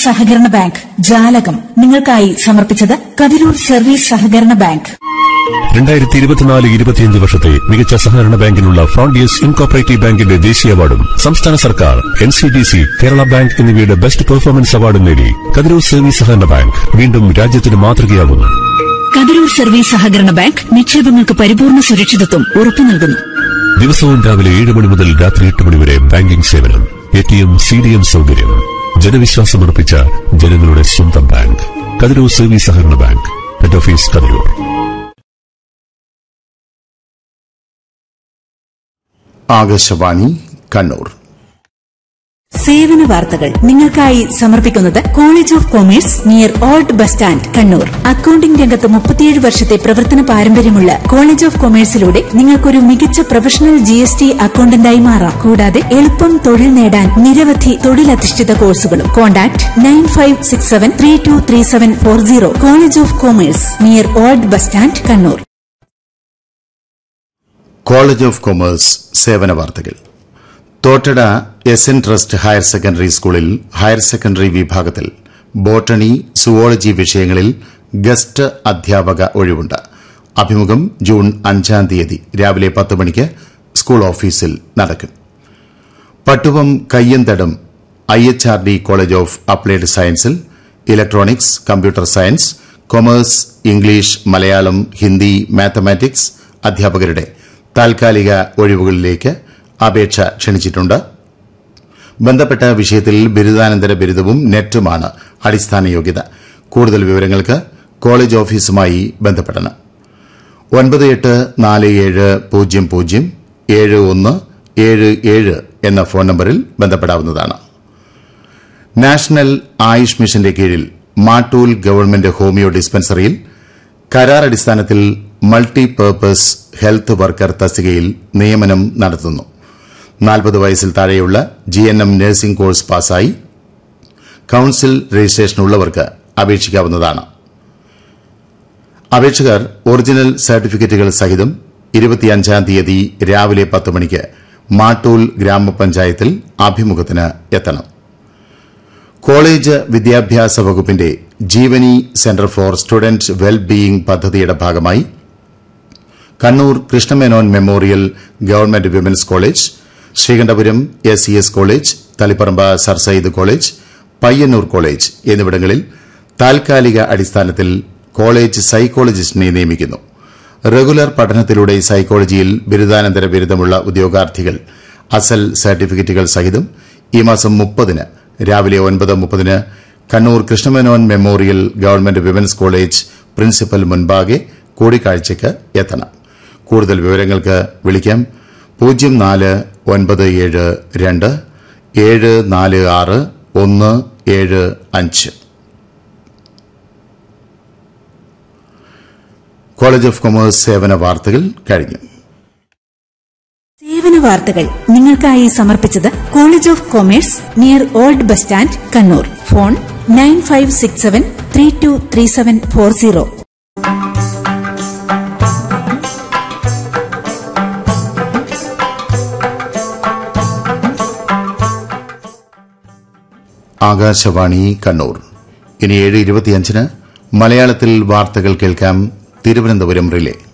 സഹകരണ ബാങ്ക് ജാലകം നിങ്ങൾക്കായി സമർപ്പിച്ചത് കതിരൂർ സർവീസ് സഹകരണ ബാങ്ക് രണ്ടായിരത്തി ഇരുപത്തിനാല് ഇരുപത്തിയഞ്ച് വർഷത്തെ മികച്ച സഹകരണ ബാങ്കിനുള്ള ഫ്രോണ്ടിയസ് ഇൻകോപ്പറേറ്റീവ് ബാങ്കിന്റെ ദേശീയ അവാർഡും സംസ്ഥാന സർക്കാർ N C D C Kerala bank എന്നിവയുടെ ബെസ്റ്റ് പെർഫോമൻസ് അവാർഡും നേടി കതിരൂർ സർവീസ് സഹകരണ ബാങ്ക് വീണ്ടും രാജ്യത്തിന് മാതൃകയാകുന്നു കതിരൂർ സർവീസ് സഹകരണ ബാങ്ക് നിക്ഷേപങ്ങൾക്ക് പരിപൂർണ സുരക്ഷിതത്വം ഉറപ്പു നൽകുന്നു ദിവസവും രാവിലെ ഏഴ് മണി മുതൽ രാത്രി എട്ട് മണി വരെ ബാങ്കിംഗ് സേവനം A T M C D M സൗകര്യം ജനവിശ്വാസമർപ്പിച്ച ജനങ്ങളുടെ സ്വന്തം ബാങ്ക് കതിരൂർ സർവീസ് സഹകരണ bank head office Kathirur Akashvani Kannur സേവന വാർത്തകൾ നിങ്ങൾക്കായി സമർപ്പിക്കുന്നത് college of commerce near old bus stand Kannur accounting രംഗത്ത് മുപ്പത്തിയേഴ് വർഷത്തെ പ്രവർത്തന പാരമ്പര്യമുള്ള കോളേജ് ഓഫ് കൊമേഴ്സിലൂടെ നിങ്ങൾക്കൊരു മികച്ച പ്രൊഫഷണൽ ജി എസ് ടി അക്കൌണ്ടന്റായി മാറാം കൂടാതെ എളുപ്പം തൊഴിൽ നേടാൻ നിരവധി തൊഴിലധിഷ്ഠിത കോഴ്സുകളും contact nine five six seven three two three seven four zero college of commerce near old bus stand Kannur college of commerce സേവന വാർത്തകൾ Thottada S N trust higher secondary സ്കൂളിൽ ഹയർ സെക്കൻഡറി വിഭാഗത്തിൽ ബോട്ടണി സുവോളജി വിഷയങ്ങളിൽ ഗസ്റ്റ് അധ്യാപക ഒഴിവുണ്ട് അഭിമുഖം June അഞ്ചാം തീയതി രാവിലെ പത്ത് മണിക്ക് സ്കൂൾ ഓഫീസിൽ നടക്കും Pattuvam Kayyanthadam I H R D college of applied സയൻസിൽ electronics computer science commerce English Malayalam Hindi mathematics അധ്യാപകരുടെ താൽക്കാലിക ഒഴിവുകളിലേക്ക് അപേക്ഷ ക്ഷണിച്ചിട്ടുണ്ട് ബന്ധപ്പെട്ട വിഷയത്തിൽ ബിരുദാനന്തര ബിരുദവും നെറ്റുമാണ് അടിസ്ഥാന യോഗ്യത കൂടുതൽ വിവരങ്ങൾക്ക് കോളേജ് ഓഫീസുമായി ബന്ധപ്പെടണം ഒൻപത് എട്ട് നാല് ഏഴ് പൂജ്യം പൂജ്യം ഏഴ് ഒന്ന് ഏഴ് ഏഴ് എന്ന ഫോൺ നമ്പറിൽ ബന്ധപ്പെടാവുന്നതാണ് നാഷണൽ ആയുഷ് മിഷന്റെ കീഴിൽ മാട്ടൂൽ ഗവൺമെന്റ് ഹോമിയോ ഡിസ്പെൻസറിയിൽ കരാർ അടിസ്ഥാനത്തിൽ മൾട്ടി പർപ്പസ് ഹെൽത്ത് വർക്കർ തസ്തികയിൽ നിയമനം നടത്തുന്നു നാൽപ്പത് വയസ്സിൽ താഴെയുള്ള G N M nursing course പാസായി കൌൺസിൽ രജിസ്ട്രേഷനുള്ളവർക്ക് അപേക്ഷിക്കാവുന്നതാണ് അപേക്ഷകർ ഒറിജിനൽ സർട്ടിഫിക്കറ്റുകൾ സഹിതം ഇരുപത്തിയഞ്ചാം തീയതി രാവിലെ പത്ത് മണിക്ക് മാട്ടൂൽ ഗ്രാമപഞ്ചായത്തിൽ അഭിമുഖത്തിന് എത്തണം കോളേജ് വിദ്യാഭ്യാസ വകുപ്പിന്റെ Jeevani centre for student wellbeing പദ്ധതിയുടെ ഭാഗമായി Kannur Krishna Menon memorial government women's college Sreekandapuram S C S college Taliparamba sir Syed college Payyanur college എന്നിവിടങ്ങളിൽ താൽക്കാലിക അടിസ്ഥാനത്തിൽ കോളേജ് സൈക്കോളജിസ്റ്റിനെ നിയമിക്കുന്നു റെഗുലർ പഠനത്തിലൂടെ സൈക്കോളജിയിൽ ബിരുദാനന്തര ബിരുദമുള്ള ഉദ്യോഗാർത്ഥികൾ അസൽ സർട്ടിഫിക്കറ്റുകൾ സഹിതം ഈ മാസം മുപ്പതിന് രാവിലെ ഒൻപത് മുപ്പതിന് Kannur Krishna Menon memorial government women's college principal മുൻപാകെ കൂടിക്കാഴ്ചയ്ക്ക് എത്തണം കൂടുതൽ വിവരങ്ങൾക്ക് വിളിക്കാം പൂജ്യം നാല് ഒൻപത് ഏഴ് രണ്ട് ഏഴ് നാല് ആറ് ഒന്ന് ഏഴ് അഞ്ച് കോളേജ് ഓഫ് കൊമേഴ്സ് സേവന വാർത്തകൾ കഴിഞ്ഞു സേവന വാർത്തകൾ നിങ്ങൾക്കായി സമർപ്പിച്ചത് college of commerce near old bus stand Kannur phone nine five six seven three two three seven four zero Akashvani Kannur ഇനി ഏഴ് ഇരുപത്തിയഞ്ചിന് മലയാളത്തിൽ വാർത്തകൾ കേൾക്കാം തിരുവനന്തപുരം റിലേ